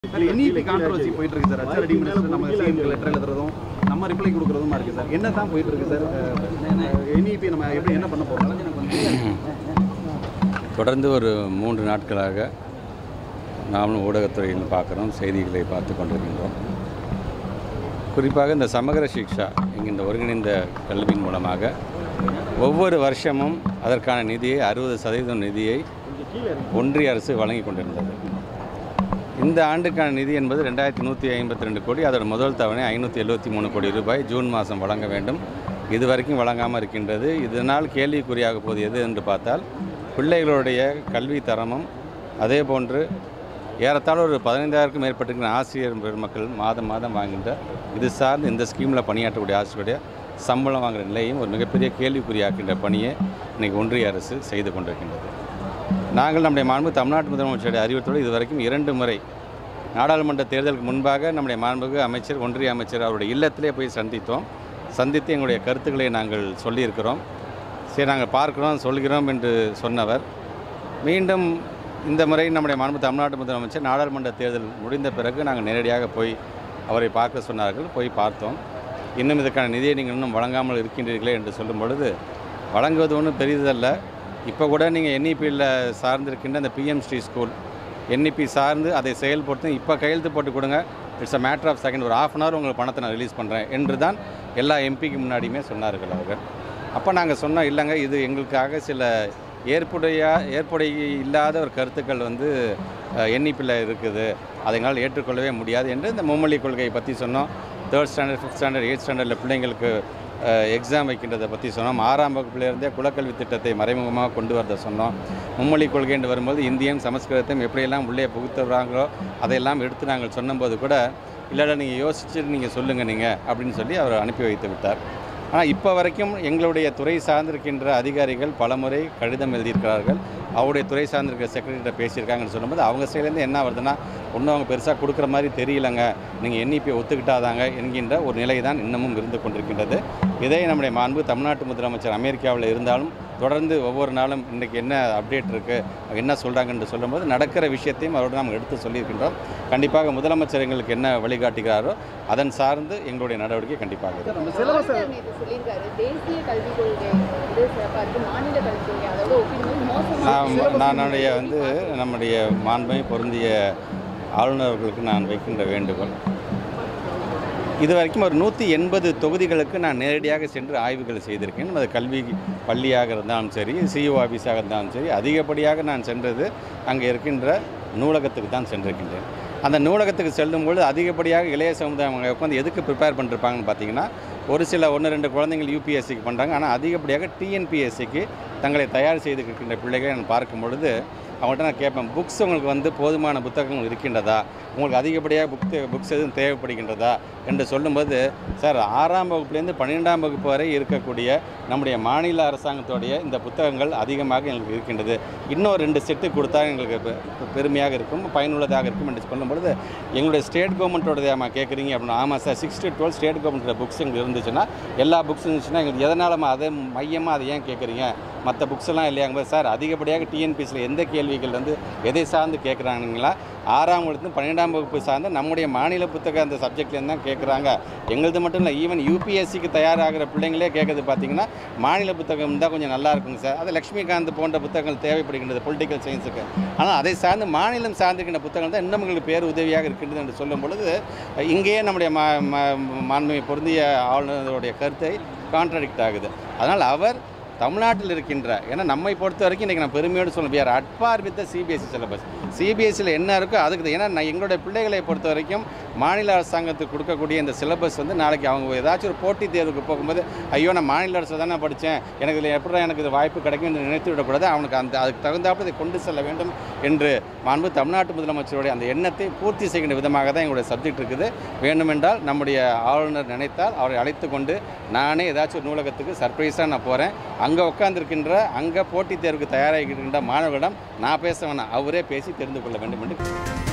NEP controversy போயிட்டு இருக்கு sir அச்சாரடி மினிஸ்டர் நம்ம சிஎம் லெட்டர் எழுதுறதும் நம்ம ரிப்ளை கொடுக்குறதுமா இருக்கு சார் என்ன தான் போயிட்டு இருக்கு சார் என்இபி நம்ம எப்படி என்ன பண்ண போறோம் தொடர்ந்து ஒரு மூன்று நாட்களாக நாமளும் ஊடகத்துறையில் பார்க்குறோம் செய்திகளை பார்த்து கொண்டிருக்கின்றோம் குறிப்பாக இந்த சமகர சிக்ஷா என்கின்ற ஒருங்கிணைந்த கல்வியின் மூலமாக ஒவ்வொரு வருஷமும் அதற்கான நிதியை அறுபது சதவீதம் நிதியை ஒன்றிய அரசு வழங்கி கொண்டிருந்தது இந்த ஆண்டுக்கான நிதி என்பது ரெண்டாயிரத்தி நூற்றி ஐம்பத்தி ரெண்டு கோடி அதோட முதல் தவணை ஐநூற்றி எழுபத்தி மூணு கோடி ரூபாய் ஜூன் மாதம் வழங்க வேண்டும் இதுவரைக்கும் வழங்காமல் இருக்கின்றது இதனால் கேள்விக்குறியாக போது எது என்று பார்த்தால் பிள்ளைகளுடைய கல்வி தரமும் அதே போன்று ஏறத்தாழ ஒரு பதினைந்தாயிரக்கும் மேற்பட்டிருக்கிற ஆசிரியர் பெருமக்கள் மாதம் மாதம் வாங்கின்ற இது சார்ந்து இந்த ஸ்கீமில் பணியாற்றக்கூடிய ஆசிரியருடைய சம்பளம் வாங்குகிற நிலையும் ஒரு மிகப்பெரிய கேள்விக்குறியாக்கின்ற பணியை இன்றைக்கி ஒன்றிய அரசு செய்து கொண்டிருக்கின்றது நாங்கள் நம்முடைய மாண்பு தமிழ்நாட்டு முதலமைச்சருடைய அறிவுறுத்தோடு இதுவரைக்கும் இரண்டு முறை நாடாளுமன்ற தேர்தலுக்கு முன்பாக நம்முடைய மாண்புக்கு அமைச்சர் ஒன்றிய அமைச்சர் அவருடைய இல்லத்திலே போய் சந்தித்தோம் சந்தித்து எங்களுடைய கருத்துக்களை நாங்கள் சொல்லியிருக்கிறோம் சரி நாங்கள் பார்க்கிறோம் சொல்கிறோம் என்று சொன்னவர் மீண்டும் இந்த முறை நம்முடைய மாண்பு தமிழ்நாட்டு முதலமைச்சர் நாடாளுமன்ற தேர்தல் முடிந்த பிறகு நாங்கள் நேரடியாக போய் அவரை பார்க்க சொன்னார்கள் போய் பார்த்தோம் இன்னும் இதுக்கான நிதியை நீங்கள் இன்னும் வழங்காமல் இருக்கின்றீர்களே என்று சொல்லும் பொழுது வழங்குவது ஒன்றும் பெரிதல்ல இப்போ கூட நீங்கள் என்இபியில் சார்ந்திருக்கின்ற அந்த பிஎம் ஸ்ரீ ஸ்கூல் என்இபி சார்ந்து அதை செயல்படுத்தி இப்போ கையெழுத்து போட்டு கொடுங்க it's a matter of second ஒரு ஆஃப் அன் ஹவர் உங்களுக்கு பணத்தை நான் ரிலீஸ் பண்ணுறேன் என்று தான் எல்லா எம்பிக்கு முன்னாடியுமே சொன்னார்கள் அவர்கள் அப்போ நாங்கள் சொன்னோம் இல்லைங்க இது எங்களுக்காக சில ஏற்புடைய ஏற்புடைய இல்லாத ஒரு கருத்துக்கள் வந்து என்இபியில் இருக்குது அதை எங்களால் ஏற்றுக்கொள்ளவே முடியாது என்று இந்த மும்மொழி கொள்கையை பற்றி சொன்னோம் third standard fifth standard eight ஸ்டாண்டர்டில் பிள்ளைங்களுக்கு எக்ஸாம் வைக்கின்றதை பற்றி சொன்னோம் ஆறாம் வகுப்பிலிருந்தே குலக்கல்வி திட்டத்தை மறைமுகமாக கொண்டு வரதை சொன்னோம் மும்மொழி கொள்கை என்று வரும்போது இந்தியம் சமஸ்கிருதத்தையும் எப்படியெல்லாம் உள்ளே புகுத்துறாங்களோ அதையெல்லாம் எடுத்து நாங்கள் சொன்னபோது கூட இல்லை இல்லை நீங்கள் யோசிச்சுட்டு நீங்கள் சொல்லுங்கள் நீங்கள் அப்படின்னு சொல்லி அவர் அனுப்பி வைத்து விட்டார் ஆனால் இப்போ வரைக்கும் எங்களுடைய துறை சார்ந்திருக்கின்ற அதிகாரிகள் பலமுறை கடிதம் எழுதியிருக்கிறார்கள் அவருடைய துறை சார்ந்திருக்கிற செக்ரட்டரிட்ட பேசியிருக்காங்கன்னு சொல்லும்போது அவங்க சைட்லேருந்து என்ன வருதுன்னா ஒன்றும் அவங்க பெருசாக கொடுக்குற மாதிரி தெரியலங்க நீங்கள் என்இபியை ஒத்துக்கிட்டாதாங்க என்கின்ற ஒரு நிலை தான் இன்னமும் இருந்து கொண்டிருக்கின்றது இதை நம்முடைய மாண்பு தமிழ்நாட்டு முதலமைச்சர் அமெரிக்காவில் இருந்தாலும் தொடர்ந்து ஒவ்வொரு நாளும் இன்றைக்கி என்ன அப்டேட் இருக்குது என்ன சொல்கிறாங்கன்னு சொல்லும்போது நடக்கிற விஷயத்தையும் அவரோடு நாம் எடுத்து சொல்லியிருக்கின்றோம் கண்டிப்பாக முதலமைச்சர் எங்களுக்கு என்ன வழிகாட்டுகிறாரோ அதன் சார்ந்து எங்களுடைய நடவடிக்கை கண்டிப்பாக இருக்கும் நம்ம சிலபஸ் முதலமைச்சர் நேத்து சொல்லியிருக்காரு தேசிய கல்விக் கொள்கை வந்து சிறப்பாக இருக்கு மாநில கல்விக் கொள்கை அதோட ஒப்பிடும்போது மோசமாக நான் நானுடைய வந்து நம்முடைய மாண்பை பொருந்திய ஆளுநர்களுக்கு நான் வைக்கின்ற வேண்டுகோள் இது வரைக்கும் ஒரு நூற்றி எண்பது தொகுதிகளுக்கு நான் நேரடியாக சென்று ஆய்வுகள் செய்திருக்கேன் அது கல்வி பள்ளியாக இருந்தாலும் சரி சிஇஓ ஆஃபீஸாக இருந்தாலும் சரி அதிகப்படியாக நான் சென்றது அங்கே இருக்கின்ற நூலகத்துக்கு தான் சென்றிருக்கின்றேன் அந்த நூலகத்துக்கு செல்லும்பொழுது அதிகப்படியாக இளைய சமுதாயம் அங்கே உட்காந்து எதுக்கு ப்ரிப்பேர் பண்ணிருப்பாங்கன்னு பார்த்தீங்கன்னா ஒரு சில ஒன்று ரெண்டு குழந்தைங்கள் யூபிஎஸ்சிக்கு பண்ணுறாங்க ஆனால் அதிகப்படியாக டிஎன்பிஎஸ்சிக்கு தங்களை தயார் செய்து இருக்கின்ற பிள்ளைகளை நான் பார்க்கும் பொழுது அவங்கள்ட்ட நான் கேட்பேன் புக்ஸ் உங்களுக்கு வந்து போதுமான புத்தகங்கள் இருக்கின்றதா உங்களுக்கு அதிகப்படியாக புக் புக்ஸ் எதுவும் தேவைப்படுகின்றதா என்று சொல்லும்போது சார் ஆறாம் வகுப்புலேருந்து பன்னிரெண்டாம் வகுப்பு வரை இருக்கக்கூடிய நம்முடைய மாநில அரசாங்கத்தோடைய இந்த புத்தகங்கள் அதிகமாக எங்களுக்கு இருக்கின்றது இன்னும் ரெண்டு செட்டு கொடுத்தா எங்களுக்கு பெ- பெ- பெருமையாக இருக்கும் பயனுள்ளதாக இருக்கும் என்று சொல்லும்பொழுது எங்களுடைய ஸ்டேட் கவர்மெண்ட்டோடதையாமா கேட்குறீங்க அப்படின்னா ஆமாம் sir six to twelve state கவர்மெண்ட்டோட புக்ஸ் எங்களுக்கு இருந்துச்சுன்னா எல்லா புக்ஸ் இருந்துச்சுன்னா எங்களுக்கு எதனாலமா அதை மையமாக அதை ஏன் கேட்குறீங்க மற்ற புக்ஸ் எல்லாம் இல்லையாங்க சார் அதிகப்படியாக டிஎன்பிஎஸ்சியில் எந்த கேள்விகள் வந்து எதை சார்ந்து கேட்குறாங்களா ஆறாம் வகுப்பு பன்னிரெண்டாம் வகுப்பு சார்ந்து நம்முடைய மாநில புத்தகம் அந்த சப்ஜெக்ட்லேருந்து தான் கேட்குறாங்க எங்களது மட்டும் இல்லை ஈவன் யூபிஎஸ்சிக்கு தயாராகிற பிள்ளைங்களே கேட்குறது பார்த்தீங்கன்னா மாநில புத்தகம் இருந்தால் கொஞ்சம் நல்லா இருக்குங்க சார் அது லக்ஷ்மிகாந்த் போன்ற புத்தகங்கள் தேவைப்படுகின்றது பொலிட்டிக்கல் சயின்ஸுக்கு ஆனால் அதை சார்ந்து மாநிலம் சார்ந்திருக்கின்ற புத்தகங்கள் தான் இன்னும் எங்களுக்கு பேர் உதவியாக இருக்கின்றது என்று சொல்லும் பொழுது இங்கேயே நம்முடைய மா மா- மாண்புமிகு பொருந்திய ஆளுநருடைய கருத்தை கான்ட்ரடிக்ட் ஆகுது அதனால் அவர் தமிழ்நாட்டில் இருக்கின்ற ஏன்னா நம்மை பொறுத்த வரைக்கும் இன்றைக்கி நான் பெருமையோடு சொல்ல முடியாது அட்பார் வித் சிபிஎஸ்சி சிலபஸ் சிபிஎஸ்சியில் என்ன இருக்கோ அதுக்கு தான். ஏன்னா நான் எங்களுடைய பிள்ளைகளை பொறுத்த வரைக்கும் மாநில அரசாங்கத்துக்கு கொடுக்கக்கூடிய இந்த சிலபஸ் வந்து நாளைக்கு அவங்க ஏதாச்சும் ஒரு போட்டித் தேர்வுக்கு போகும்போது ஐயோ நான் மாநில அரசு தானே படித்தேன் எனக்கு இதில் எப்படி எனக்கு இது வாய்ப்பு கிடைக்கும் என்று நினைத்து விடக்கூடாது அவனுக்கு அந்த அதுக்கு தகுந்தாப்புல இதை கொண்டு செல்ல வேண்டும் என்று மாண்பு தமிழ்நாட்டு முதலமைச்சருடைய அந்த எண்ணத்தை பூர்த்தி செய்கின்ற விதமாக தான் எங்களுடைய சப்ஜெக்ட் இருக்குது வேண்டுமென்றால் நம்முடைய ஆளுநர் நினைத்தால் அவரை அழைத்து கொண்டு நானே ஏதாச்சும் ஒரு நூலகத்துக்கு சர்ப்ரைஸாக நான் போகிறேன் அங்கே உட்காந்துருக்கின்ற அங்கே போட்டித் தேர்வுக்கு தயாராகிக்கின்ற மாணவர்களிடம் நான் பேச வேணாம் அவரே பேசி தெரிந்து கொள்ள வேண்டும் என்று